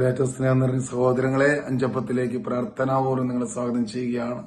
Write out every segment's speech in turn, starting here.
ക്രിസ്തുലേറ്റ സ്നേഹം നിറഞ്ഞ സഹോദരങ്ങളെ അഞ്ചപ്പത്തിലേക്ക് പ്രാർത്ഥനാപൂർവ്വം നിങ്ങളെ സ്വാഗതം ചെയ്യുകയാണ്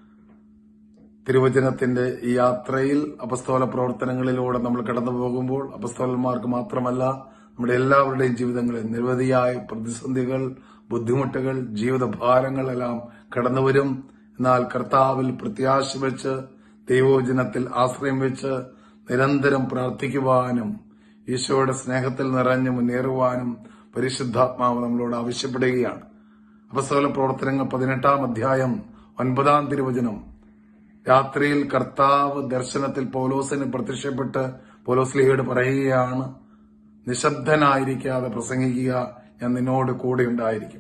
തിരുവചനത്തിന്റെ ഈ യാത്രയിൽ അപസ്തോല പ്രവർത്തനങ്ങളിലൂടെ നമ്മൾ കടന്നു പോകുമ്പോൾ അപസ്തോലന്മാർക്ക് മാത്രമല്ല നമ്മുടെ എല്ലാവരുടെയും ജീവിതങ്ങളിൽ നിരവധിയായ പ്രതിസന്ധികൾ ബുദ്ധിമുട്ടുകൾ ജീവിത ഭാരങ്ങളെല്ലാം കടന്നുവരും എന്നാൽ കർത്താവിൽ പ്രത്യാശ വെച്ച് ദൈവോചനത്തിൽ ആശ്രയം വെച്ച് നിരന്തരം പ്രാർത്ഥിക്കുവാനും ഈശോയുടെ സ്നേഹത്തിൽ നിറഞ്ഞു മുന്നേറുവാനും പരിശുദ്ധാത്മാവ് നമ്മളോട് ആവശ്യപ്പെടുകയാണ് അപസ്തോല പ്രവർത്തനങ്ങൾ പതിനെട്ടാം അധ്യായം ഒൻപതാം തിരുവചനം രാത്രിയിൽ കർത്താവ് ദർശനത്തിൽ പൗലോസിന് പ്രത്യക്ഷപ്പെട്ട് പൗലോസ്ലിഹയോട് പറയുകയാണ് നിശബ്ദനായിരിക്കാതെ പ്രസംഗിക്കുക ഞാൻ നിന്നോട് കൂടെ ഉണ്ടായിരിക്കും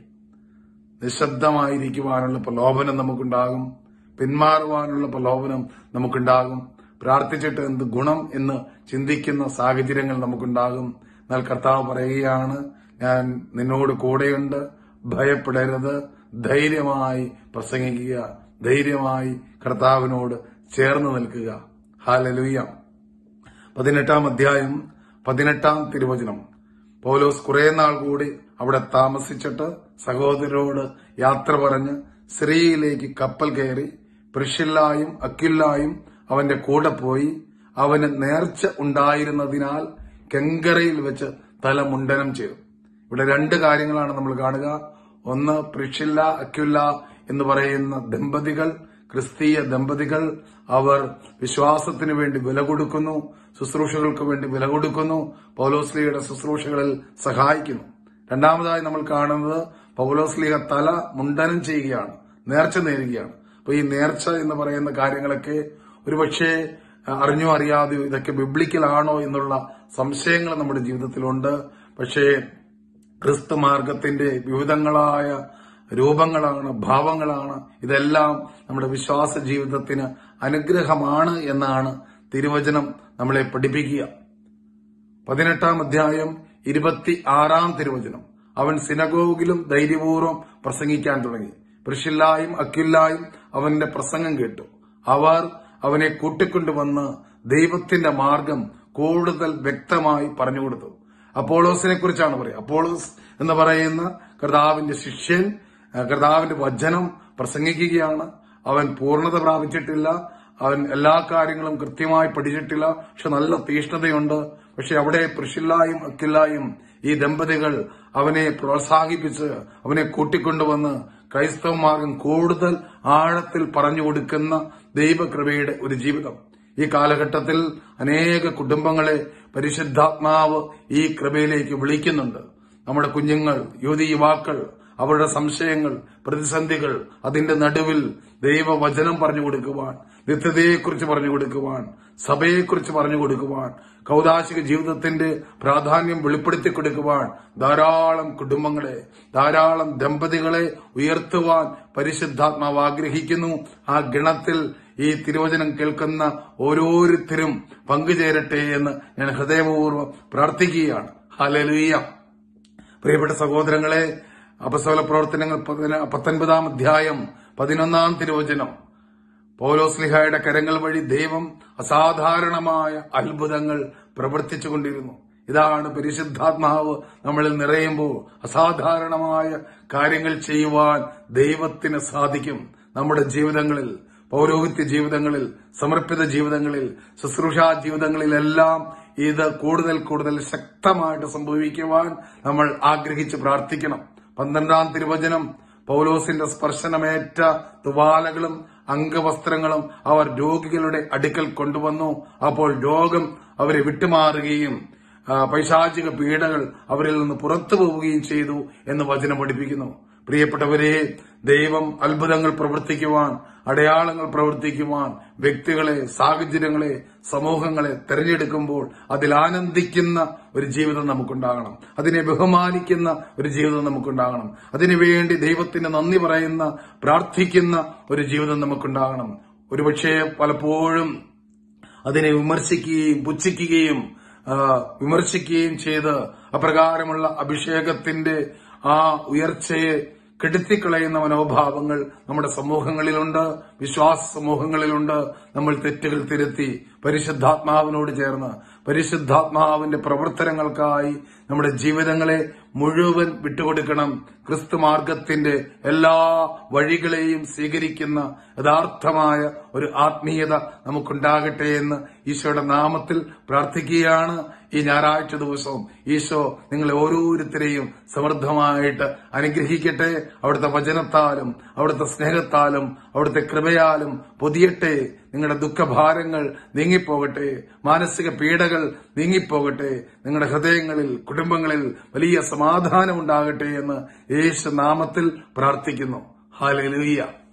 നിശബ്ദമായിരിക്കുവാനുള്ള പ്രലോഭനം നമുക്കുണ്ടാകും പിന്മാറുവാനുള്ള പ്രലോഭനം നമുക്കുണ്ടാകും പ്രാർത്ഥിച്ചിട്ട് എന്ത് ഗുണം എന്ന് ചിന്തിക്കുന്ന സാഹചര്യങ്ങൾ നമുക്കുണ്ടാകും എന്നാൽ കർത്താവ് പറയുകയാണ് ഞാൻ നിന്നോട് കൂടെയുണ്ട് ഭയപ്പെടരുത് ധൈര്യമായി പ്രസംഗിക്കുക ധൈര്യമായി കർത്താവിനോട് ചേർന്ന് നിൽക്കുക ഹാലലുയ്യ പതിനെട്ടാം അധ്യായം പതിനെട്ടാം തിരുവചനം പൗലോസ് കുറെ നാൾ കൂടി അവിടെ താമസിച്ചിട്ട് സഹോദരരോട് യാത്ര പറഞ്ഞ് സ്ത്രീയിലേക്ക് കപ്പൽ കയറി പ്രിഷില്ലായും അക്കില്ലായും അവന്റെ കൂടെ പോയി അവന് നേർച്ച ഉണ്ടായിരുന്നതിനാൽ കെങ്കരയിൽ വെച്ച് തല മുണ്ടനം ചെയ്തു ഇവിടെ രണ്ട് കാര്യങ്ങളാണ് നമ്മൾ കാണുക ഒന്ന് പ്രിഷില്ല അക്യുല്ല എന്ന് പറയുന്ന ദമ്പതികൾ ക്രിസ്തീയ ദമ്പതികൾ അവർ വിശ്വാസത്തിന് വേണ്ടി വില കൊടുക്കുന്നു ശുശ്രൂഷകൾക്ക് വേണ്ടി വില കൊടുക്കുന്നു പൗലോസ്ലിയുടെ ശുശ്രൂഷകളിൽ സഹായിക്കുന്നു രണ്ടാമതായി നമ്മൾ കാണുന്നത് പൗലോസ്ലിഹ തല മുണ്ടനം ചെയ്യുകയാണ് നേർച്ച നേരുകയാണ് അപ്പൊ ഈ നേർച്ച എന്ന് പറയുന്ന കാര്യങ്ങളൊക്കെ ഒരുപക്ഷെ അറിഞ്ഞോ അറിയാതെയോ ഇതൊക്കെ ബിബ്ലിക്കലാണോ എന്നുള്ള സംശയങ്ങൾ നമ്മുടെ ജീവിതത്തിലുണ്ട് പക്ഷേ ക്രിസ്തു മാർഗത്തിന്റെ വിവിധങ്ങളായ രൂപങ്ങളാണ് ഭാവങ്ങളാണ് ഇതെല്ലാം നമ്മുടെ വിശ്വാസ ജീവിതത്തിന് അനുഗ്രഹമാണ് എന്നാണ് തിരുവചനം നമ്മളെ പഠിപ്പിക്കുക പതിനെട്ടാം അധ്യായം ഇരുപത്തി ആറാം തിരുവചനം അവൻ സിനഗോഗിലും ധൈര്യപൂർവ്വം പ്രസംഗിക്കാൻ തുടങ്ങി പ്രിഷില്ലായും അക്യുല്ലായും അവന്റെ പ്രസംഗം കേട്ടു അവർ അവനെ കൂട്ടിക്കൊണ്ടുവന്ന് ദൈവത്തിന്റെ മാർഗം കൂടുതൽ വ്യക്തമായി പറഞ്ഞുകൊടുത്തു അപ്പോളോസിനെ കുറിച്ചാണ് പറയുക അപ്പോളോസ് എന്ന് പറയുന്ന കർത്താവിന്റെ ശിഷ്യൻ കർത്താവിന്റെ വചനം പ്രസംഗിക്കുകയാണ് അവൻ പൂർണ്ണത പ്രാപിച്ചിട്ടില്ല അവൻ എല്ലാ കാര്യങ്ങളും കൃത്യമായി പഠിച്ചിട്ടില്ല പക്ഷെ നല്ല തീഷ്ണതയുണ്ട് പക്ഷെ അവിടെ പ്രിഷില്ലായും അക്കില്ലായും ഈ ദമ്പതികൾ അവനെ പ്രോത്സാഹിപ്പിച്ച് അവനെ കൂട്ടിക്കൊണ്ടുവന്ന് ക്രൈസ്തവ മാർഗം കൂടുതൽ ആഴത്തിൽ പറഞ്ഞു കൊടുക്കുന്ന ദൈവകൃപയുടെ ഒരു ജീവിതം ഈ കാലഘട്ടത്തിൽ അനേക കുടുംബങ്ങളെ പരിശുദ്ധാത്മാവ് ഈ കൃപയിലേക്ക് വിളിക്കുന്നുണ്ട് നമ്മുടെ കുഞ്ഞുങ്ങൾ യുവതി യുവാക്കൾ അവരുടെ സംശയങ്ങൾ പ്രതിസന്ധികൾ അതിന്റെ നടുവിൽ ദൈവവചനം പറഞ്ഞു കൊടുക്കുവാൻ നിത്യതയെക്കുറിച്ച് പറഞ്ഞു കൊടുക്കുവാൻ സഭയെക്കുറിച്ച് പറഞ്ഞു കൊടുക്കുവാൻ കൗതാശിക ജീവിതത്തിന്റെ പ്രാധാന്യം വെളിപ്പെടുത്തി കൊടുക്കുവാൻ ധാരാളം കുടുംബങ്ങളെ ധാരാളം ദമ്പതികളെ ഉയർത്തുവാൻ പരിശുദ്ധാത്മാവ് ആഗ്രഹിക്കുന്നു ആ ഗണത്തിൽ ഈ തിരുവചനം കേൾക്കുന്ന ഓരോരുത്തരും പങ്കുചേരട്ടെ എന്ന് ഞാൻ ഹൃദയപൂർവ്വം പ്രാർത്ഥിക്കുകയാണ് ഹലലുയ്യ പ്രിയപ്പെട്ട സഹോദരങ്ങളെ അപസോല പ്രവർത്തനങ്ങൾ പത്തൊൻപതാം അധ്യായം പതിനൊന്നാം തിരുവചനം പൗലോസ്ലിഹായുടെ കരങ്ങൾ വഴി ദൈവം അസാധാരണമായ അത്ഭുതങ്ങൾ പ്രവർത്തിച്ചുകൊണ്ടിരുന്നു ഇതാണ് പരിശുദ്ധാത്മാവ് നമ്മളിൽ നിറയുമ്പോൾ അസാധാരണമായ കാര്യങ്ങൾ ചെയ്യുവാൻ ദൈവത്തിന് സാധിക്കും നമ്മുടെ ജീവിതങ്ങളിൽ പൗരോഹിത്യ ജീവിതങ്ങളിൽ സമർപ്പിത ജീവിതങ്ങളിൽ ശുശ്രൂഷാ ജീവിതങ്ങളിലെല്ലാം ഇത് കൂടുതൽ കൂടുതൽ ശക്തമായിട്ട് സംഭവിക്കുവാൻ നമ്മൾ ആഗ്രഹിച്ച് പ്രാർത്ഥിക്കണം പന്ത്രണ്ടാം തിരുവചനം പൗലോസിന്റെ സ്പർശനമേറ്റ തുവാലകളും അംഗവസ്ത്രങ്ങളും അവർ രോഗികളുടെ അടുക്കൽ കൊണ്ടുവന്നു അപ്പോൾ രോഗം അവരെ വിട്ടുമാറുകയും പൈശാചിക പീഡകൾ അവരിൽ നിന്ന് പുറത്തു പോവുകയും ചെയ്തു എന്ന് വചനം പഠിപ്പിക്കുന്നു പ്രിയപ്പെട്ടവരെ ദൈവം അത്ഭുതങ്ങൾ പ്രവർത്തിക്കുവാൻ അടയാളങ്ങൾ പ്രവർത്തിക്കുവാൻ വ്യക്തികളെ സാഹചര്യങ്ങളെ സമൂഹങ്ങളെ തെരഞ്ഞെടുക്കുമ്പോൾ അതിൽ ആനന്ദിക്കുന്ന ഒരു ജീവിതം നമുക്കുണ്ടാകണം അതിനെ ബഹുമാനിക്കുന്ന ഒരു ജീവിതം നമുക്കുണ്ടാകണം അതിനുവേണ്ടി ദൈവത്തിന് നന്ദി പറയുന്ന പ്രാർത്ഥിക്കുന്ന ഒരു ജീവിതം നമുക്കുണ്ടാകണം ഒരുപക്ഷെ പലപ്പോഴും അതിനെ വിമർശിക്കുകയും പുച്ഛിക്കുകയും വിമർശിക്കുകയും ചെയ്ത് അപ്രകാരമുള്ള അഭിഷേകത്തിന്റെ ആ ഉയർച്ചയെ കെടുത്തിക്കളയുന്ന മനോഭാവങ്ങൾ നമ്മുടെ സമൂഹങ്ങളിലുണ്ട് വിശ്വാസ സമൂഹങ്ങളിലുണ്ട് നമ്മൾ തെറ്റുകൾ തിരുത്തി പരിശുദ്ധാത്മാവിനോട് ചേർന്ന് പരിശുദ്ധാത്മാവിന്റെ പ്രവർത്തനങ്ങൾക്കായി നമ്മുടെ ജീവിതങ്ങളെ മുഴുവൻ വിട്ടുകൊടുക്കണം ക്രിസ്തു മാർഗത്തിന്റെ എല്ലാ വഴികളെയും സ്വീകരിക്കുന്ന യഥാർത്ഥമായ ഒരു ആത്മീയത നമുക്കുണ്ടാകട്ടെ എന്ന് ഈശോയുടെ നാമത്തിൽ പ്രാർത്ഥിക്കുകയാണ് ഈ ഞായറാഴ്ച ദിവസവും ഈശോ നിങ്ങളെ ഓരോരുത്തരെയും സമൃദ്ധമായിട്ട് അനുഗ്രഹിക്കട്ടെ അവിടുത്തെ വചനത്താലും അവിടുത്തെ സ്നേഹത്താലും അവിടുത്തെ കൃപയാലും പൊതിയട്ടെ നിങ്ങളുടെ ദുഃഖഭാരങ്ങൾ നീങ്ങിപ്പോകട്ടെ മാനസിക പീഡകൾ നീങ്ങിപ്പോകട്ടെ നിങ്ങളുടെ ഹൃദയങ്ങളിൽ കുടുംബങ്ങളിൽ വലിയ സമാധാനം ഉണ്ടാകട്ടെ എന്ന് യേശു നാമത്തിൽ പ്രാർത്ഥിക്കുന്നു ഹാലലുയ്യ